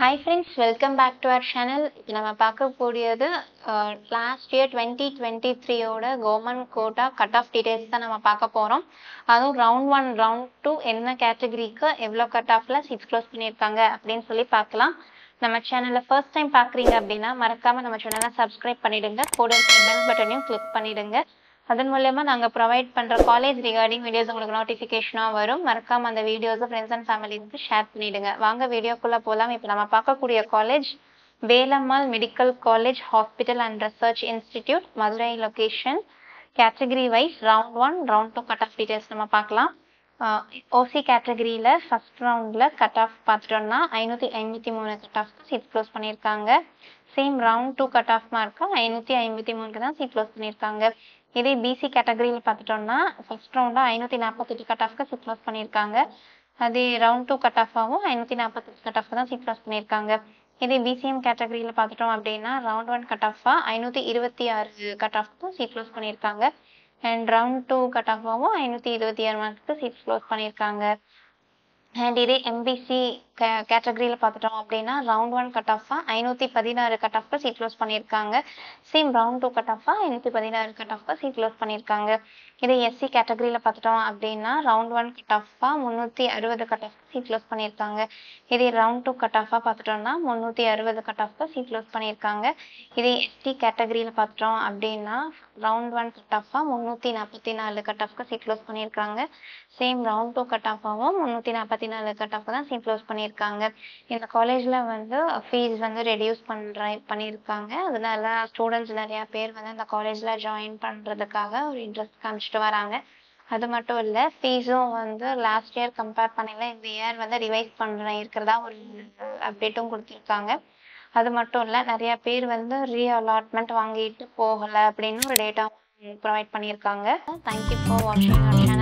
hi friends welcome back to our channel இப்போ நம்ம பார்க்கக்கூடியது லாஸ்ட் இயர் டுவெண்ட்டி டுவெண்ட்டி த்ரீயோட government quota cut off details தான் நம்ம பார்க்க போகிறோம் அதுவும் ரவுண்ட் ஒன் ரவுண்ட் டூ என்ன கேட்டகரிக்கு எவ்வளோ கட் ஆஃபில் சீட்ஸ் க்ளோஸ் பண்ணியிருக்காங்க அப்படின்னு சொல்லி பார்க்கலாம் நம்ம சேனலை ஃபர்ஸ்ட் டைம் பார்க்குறீங்க அப்படின்னா மறக்காமல் நம்ம சேனலை சப்ஸ்கிரைப் பண்ணிடுங்க கூட இருக்கிற பெல் பட்டனையும் கிளிக் பண்ணிடுங்க அதன் மூலயமா நாங்கள் ப்ரொவைட் பண்ணுற காலேஜ் ரிகார்டிங் வீடியோஸ் உங்களுக்கு நோட்டிஃபிகேஷனாக வரும் மறக்காம அந்த வீடியோஸை ஃப்ரெண்ட்ஸ் அண்ட் ஃபேமிலிக்கு ஷேர் பண்ணிடுங்க வாங்க வீடியோக்குள்ளே போகலாம் இப்போ நம்ம பார்க்கக்கூடிய college Velammal medical college hospital and research institute Madurai location category wise round one round two cut off details நம்ம பார்க்கலாம் ஓசி கேட்டகரியில் ஃபர்ஸ்ட் ரவுண்டில் கட் ஆஃப் பார்த்துட்டோம்னா ஐநூற்றி ஐம்பத்தி மூணு கட் ஆஃப் சீட் க்ளோஸ் பண்ணியிருக்காங்க same round two cut off mark ஐநூற்றி ஐம்பத்தி மூணுக்கு தான் சீட் க்ளோஸ் பண்ணியிருக்காங்க இதே பிசி கேட்டகரியில் பார்த்துட்டோம்னா ஃபர்ஸ்ட் ரவுண்டில் ஐநூற்றி நாற்பத்தெட்டு கட் ஆஃப்க்கு சீட் க்ளோஸ் பண்ணியிருக்காங்க அதே ரவுண்ட் டூ கட் ஆஃபாகவும் ஐநூற்றி நாற்பத்தெட்டு கட் ஆஃப் தான் சீட் க்ளோஸ் பண்ணியிருக்காங்க இதே பிசிஎம் கேட்டகரியில் பார்த்துட்டோம் அப்படின்னா ரவுண்ட் ஒன் கட் ஆஃபாக ஐநூற்றி இருபத்தி ஆறு கட் ஆஃப் தான் சீட் க்ளோஸ் பண்ணியிருக்காங்க அண்ட் ரவுண்ட் டூ கட் ஆஃபாகவும் ஐநூற்றி இருபத்தி ஆறு மார்க்ஸ்க்கு சீட் க்ளோஸ் பண்ணியிருக்காங்க அண்ட் இதே எம்பிசி கே கேட்டகரியில் பார்த்துட்டோம் அப்படின்னா ரவுண்ட் ஒன் கட் ஆஃபாக ஐநூற்றி பதினாறு கட் ஆஃப்க்கு சீட் க்ளோஸ் பண்ணியிருக்காங்க சேம் ரவுண்ட் டூ கட் ஆஃபாக ஐநூற்றி பதினாறு கட் ஆஃப்க்கு சீட் க்ளோஸ் பண்ணியிருக்காங்க இதே எஸ்சி கேட்டகரியில் பார்த்துட்டோம் அப்படின்னா ரவுண்ட் ஒன் கட் ஆஃபாக முந்நூற்றி அறுபது கட் ஆஃப் சீட் க்ளோஸ் பண்ணியிருக்காங்க இதே ரவுண்ட் டூ கட் ஆஃபாக பார்த்துட்டோம்னா முந்நூற்றி அறுபது கட் ஆஃப்க்கு சீட் க்ளோஸ் பண்ணியிருக்காங்க இதே எஸ்டி கேட்டகரியில் பார்த்துட்டோம் அப்படின்னா ரவுண்ட் ஒன் கட் ஆஃபாக முந்நூற்றி நாற்பத்தி நாலு கட் ஆஃப்க்கு சீட் க்ளோஸ் பண்ணியிருக்காங்க சேம் ரவுண்ட் டூ கட் ஆஃபாகவும் முந்நூற்றி நாற்பத்தி நாலு கட் ஆஃப் தான் சீட் க்ளோஸ் பண்ணியிருக்காங்க இந்த காலேஜில் வந்து ஃபீஸ் வந்து ரெடியூஸ் பண்ணுற பண்ணியிருக்காங்க அதனால ஸ்டூடெண்ட்ஸ் நிறையா பேர் வந்து இந்த காலேஜில் ஜாயின் பண்ணுறதுக்காக ஒரு இன்ட்ரெஸ்ட் காமிச்சிட்டு வராங்க அது மட்டும் இல்லை ஃபீஸும் வந்து லாஸ்ட் இயர் கம்பேர் பண்ணல இந்த இயர் வந்து ரிவைஸ் பண்ணுற இருக்கிறதா ஒரு அப்டேட்டும் கொடுத்துருக்காங்க அது மட்டும் இல்லை நிறைய பேர் வந்து ரீ அலாட்மெண்ட் வாங்கிட்டு போகலை அப்படின்னு ஒரு டேட்டா ப்ரொவைட் பண்ணியிருக்காங்க தேங்க்யூ ஃபார் வாட்சிங் அவர் சேனல்